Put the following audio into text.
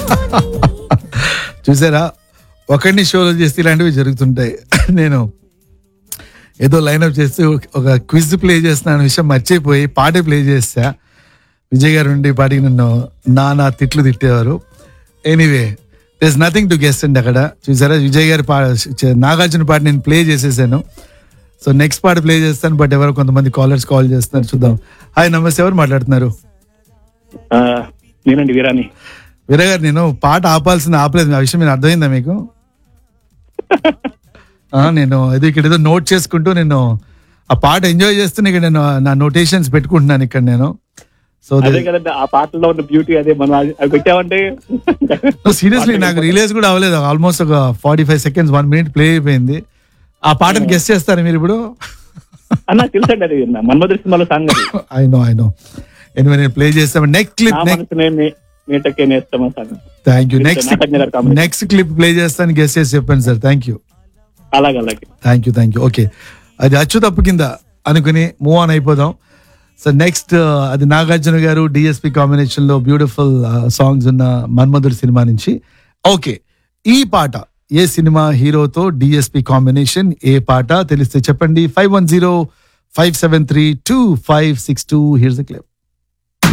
చూసారా ఒకరిని షోలో చేస్తే ఇలాంటివి జరుగుతుంటాయి నేను ఏదో లైన్అప్ చేస్తూ ఒక క్విజ్ ప్లే చేస్తున్న విషయం మర్చిపోయి పాటే ప్లే చేస్తా విజయ్ గారు ఉండి పాటికి నన్ను నా నా తిట్లు తిట్టేవారు anyway this nothing to guess అండి అక్కడ చూసారా విజయ్ గారి పా చ- నాగార్జున పాట నేను ప్లే చేసేసాను సో నెక్స్ట్ పాట ప్లే చేస్తాను బట్ ఎవరో కొంతమంది కాలర్స్ కాల్ చేస్తున్నారు చూద్దాం హాయ్ నమస్తే ఎవరు మాట్లాడుతున్నారు ఆ, నేనండి వీరాని వీర గారు నేను పాట ఆపాల్సింది ఆపలేదు ఆ విషయం మీరు అర్థమైందా మీకు ఆ, నేను ఇది ఇక్కడ ఏదో నోట్ చేసుకుంటూ నేను ఆ పాట ఎంజాయ్ చేస్తూ ఇక్కడ నేను నా నోటేషన్స్ పెట్టుకుంటున్నాను ఇక్కడ నేను సో అదే కదండి ఆ పాటలో ఉన్న బ్యూటీ అదే మనం అది అది పెట్టామంటే సీరియస్లీ నాకు రిలీజ్ కూడా అవ్వలేదు ఆల్మోస్ట్ ఒక forty five seconds one minute play అయిపోయింది ఆ పాటను గెస్ట్ చేస్తారా మీరు ఇప్పుడు అన్న తెలుసండి అది మన్మధుర సినిమాలో సాంగ్ అది I know I know anyway నేను ప్లే చేస్తాను నెక్స్ట్ నా క్లిప్ నెక్స్ట్ మనసునే మీ- మీటకే నేస్తామా song thank you next Nagarjuna గారి comedy. నెక్స్ట్ క్లిప్ ప్లే చేస్తాను గెస్ట్ చేసి చెప్పండి సార్ థ్యాంక్ యూ అలాగే అలాగే thank you thank you okay అది అచ్చు తప్పు కింద అనుకుని మూవ్ ఆన్ అయిపోదాం సో నెక్స్ట్ అది నాగార్జున గారు డిఎస్పి కాంబినేషన్ లో బ్యూటిఫుల్ సాంగ్స్ ఉన్న మన్మధుడు సినిమా నుంచి ఓకే ఈ పాట ఏ సినిమా హీరోతో డిఎస్పి కాంబినేషన్ ఏ పాట తెలిస్తే చెప్పండి five one zero five seven three two five six two here's clip